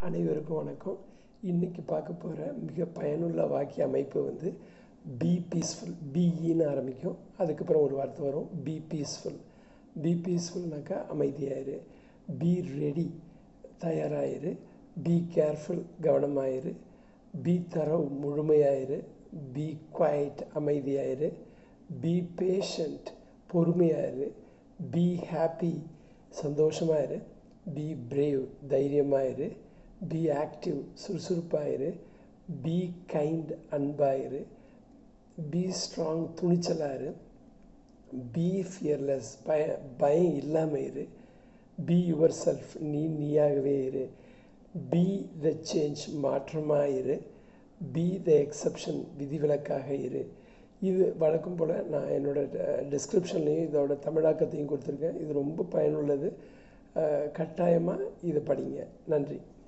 அனைவருக்கும் வணக்கம் இன்றைக்கி பார்க்க போகிற மிக பயனுள்ள வாக்கிய அமைப்பு வந்து பி பீஸ்ஃபுல் பிஇன்னு ஆரம்பிக்கும் அதுக்கப்புறம் ஒரு வார்த்தை வரும் பி பீஸ்ஃபுல் பி பீஸ்ஃபுல்னாக்கா அமைதியாயிரு பி ரெடி தயாராகிரு பி கேர்ஃபுல் கவனமாயிரு பி தரவு முழுமையாயிரு பி குவைட் அமைதியாயிரு பி பேஷண்ட் பொறுமையாயிரு பி ஹாப்பி சந்தோஷமாயிரு பி பிரேவ் தைரியமாயிரு பி ஆக்டிவ் சுறுசுறுப்பாயிரு பி கைண்ட் அன்பாயிரு பி ஸ்ட்ராங் துணிச்சலாயிரு பி ஃபியர்லெஸ் பய பயம் இல்லாமல் இரு பி யுவர் செல்ஃப் நீ நீயாகவே இரு பி த சேஞ்ச் மாற்றமாக இரு பி த எக்ஸப்ஷன் விதிவிலக்காக இரு இது வழக்கம் போல் நான் என்னோடய டிஸ்கிரிப்ஷன்லேயும் இதோட தமிழாக்கத்தையும் கொடுத்துருக்கேன் இது ரொம்ப பயனுள்ளது கட்டாயமாக இதை படிங்க நன்றி